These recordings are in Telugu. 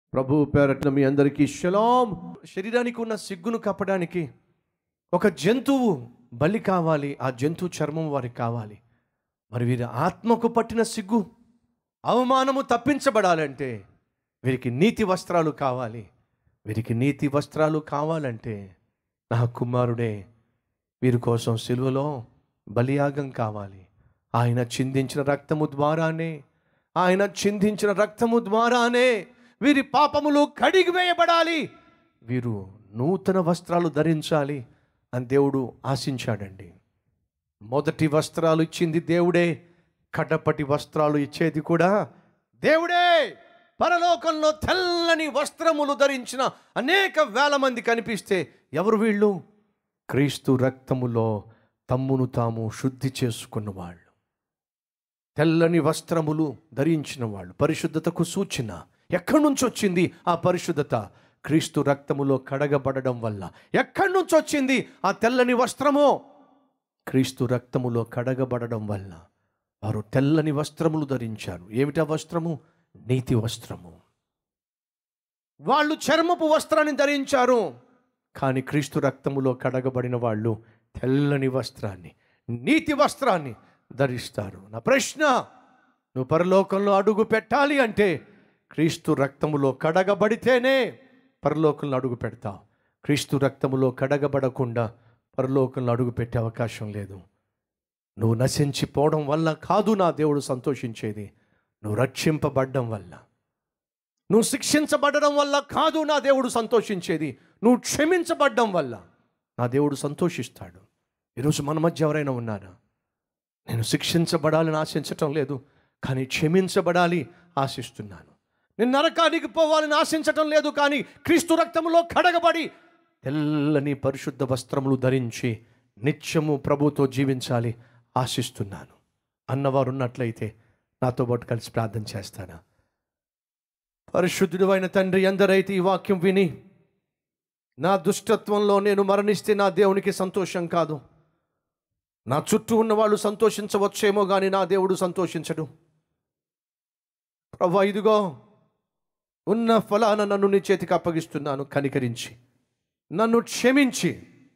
ప్రభు పేరట్న మీ అందరికీ షలాం శరీరానికి ఉన్న సిగ్గును కప్పడానికి ఒక జంతువు బలి కావాలి ఆ జంతువు చర్మం వారికి కావాలి మరి వీరి ఆత్మకు పట్టిన సిగ్గు అవమానము తప్పించబడాలంటే వీరికి నీతి వస్త్రాలు కావాలి వీరికి నీతి వస్త్రాలు కావాలంటే నా కుమారుడే వీరి కోసం సిలువలో బలియాగం కావాలి ఆయన చిందించిన రక్తము ద్వారానే ఆయన చిందించిన రక్తము ద్వారానే వీరి పాపములు కడిగి వేయబడాలి వీరు నూతన వస్త్రాలు ధరించాలి అని దేవుడు ఆశించాడండి మొదటి వస్త్రాలు ఇచ్చింది దేవుడే కడపటి వస్త్రాలు ఇచ్చేది కూడా దేవుడే పరలోకంలో తెల్లని వస్త్రములు ధరించిన అనేక వేల మంది కనిపిస్తే ఎవరు వీళ్ళు క్రీస్తు రక్తములో తమ్మును తాము శుద్ధి చేసుకున్న వాళ్ళు తెల్లని వస్త్రములు ధరించిన వాళ్ళు పరిశుద్ధతకు సూచన ఎక్కడి నుంచి వచ్చింది ఆ పరిశుద్ధత క్రీస్తు రక్తములో కడగబడడం వల్ల ఎక్కడి నుంచి వచ్చింది ఆ తెల్లని వస్త్రము క్రీస్తు రక్తములో కడగబడడం వల్ల వారు తెల్లని వస్త్రములు ధరించారు ఏమిటా వస్త్రము నీతి వస్త్రము వాళ్ళు చర్మపు వస్త్రాన్ని ధరించారు కానీ క్రీస్తు రక్తములో కడగబడిన వాళ్ళు తెల్లని వస్త్రాన్ని నీతి వస్త్రాన్ని ధరిస్తారు నా ప్రశ్న నువ్వు పరలోకంలో అడుగు పెట్టాలి అంటే క్రీస్తు రక్తములో కడగబడితేనే పరలోకంలో అడుగు పెడతావు క్రీస్తు రక్తములో కడగబడకుండా పరలోకంలో అడుగు పెట్టే అవకాశం లేదు నువ్వు నశించిపోవడం వల్ల కాదు నా దేవుడు సంతోషించేది నువ్వు రక్షింపబడ్డం వల్ల నువ్వు శిక్షించబడడం వల్ల కాదు నా దేవుడు సంతోషించేది నువ్వు క్షమించబడ్డం వల్ల నా దేవుడు సంతోషిస్తాడు ఈరోజు మన మధ్య ఎవరైనా ఉన్నారా నేను శిక్షించబడాలని ఆశించటం లేదు కానీ క్షమించబడాలి ఆశిస్తున్నాను నేను నరకానికి పోవాలని ఆశించటం లేదు కానీ క్రీస్తు రక్తంలో కడగబడి తెల్లని పరిశుద్ధ వస్త్రములు ధరించి నిత్యము ప్రభుతో జీవించాలి ఆశిస్తున్నాను అన్నవారు ఉన్నట్లయితే నాతో పాటు కలిసి ప్రార్థన చేస్తానా పరిశుద్ధుడు అయిన తండ్రి ఎందరైతే ఈ వాక్యం విని నా దుష్టత్వంలో నేను మరణిస్తే నా దేవునికి సంతోషం కాదు నా చుట్టూ ఉన్న వాళ్ళు సంతోషించవచ్చేమో కానీ నా దేవుడు సంతోషించడు ప్రభా ఇదిగో ఉన్న ఫలాన నన్ను నీ చేతికి అప్పగిస్తున్నాను కనికరించి నన్ను క్షమించి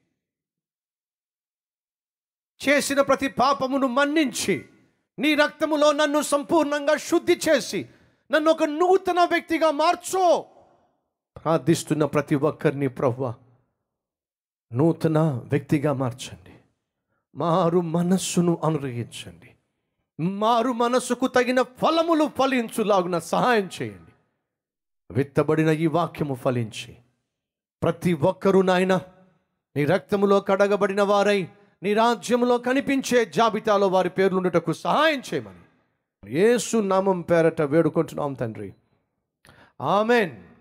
చేసిన ప్రతి పాపమును మన్నించి నీ రక్తములో నన్ను సంపూర్ణంగా శుద్ధి చేసి నన్ను ఒక నూతన వ్యక్తిగా మార్చో ప్రార్థిస్తున్న ప్రతి ఒక్కరిని ప్రవ్వ నూతన వ్యక్తిగా మార్చండి మారు మనస్సును అనుగ్రహించండి మారు మనస్సుకు తగిన ఫలములు ఫలించులాగున సహాయం చేయండి విత్తబడిన ఈ వాక్యము ఫలించి ప్రతి ఒక్కరూ నాయన నీ రక్తములో కడగబడిన వారై నీ రాజ్యములో కనిపించే జాబితాలో వారి పేర్లుండుటకు సహాయం చేయమని యేసు నామం పేరట వేడుకుంటున్నాం తండ్రి ఆమెన్